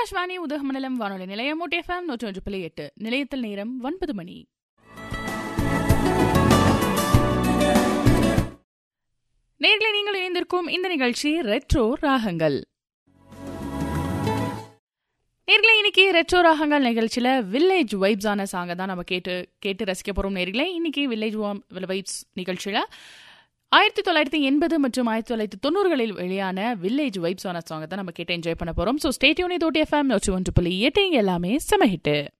ஆகாஷ்வாணி உதகமண்டலம் வானொலி நிலையம் எஃப்எம் நூற்றி ஒன்று புள்ளி எட்டு நிலையத்தில் நேரம் ஒன்பது மணி நேர்களை நீங்கள் இணைந்திருக்கும் இந்த நிகழ்ச்சி ரெட்ரோ ராகங்கள் நேர்களை இன்னைக்கு ரெட்ரோ ராகங்கள் நிகழ்ச்சியில் வில்லேஜ் வைப்ஸான சாங்கை தான் நம்ம கேட்டு கேட்டு ரசிக்க போகிறோம் நேர்களை இன்னைக்கு வில்லேஜ் வைப்ஸ் நிகழ்ச்சியில் ஆயிரத்தி தொள்ளாயிரத்தி எண்பது மற்றும் ஆயிரத்தி தொள்ளாயிரத்தி தொண்ணூறுகளில் வெளியான வில்லேஜ் வைப்ஸான சாங்கை தான் நம்ம கேட்டு என்ஜாய் பண்ண போகிறோம் ஸோ ஸ்டேட்யூனி தோட்டி எஃப்எம் நூற்றி ஒன்று புள்ளி எட்டு எல்லாமே செம ஹிட்டு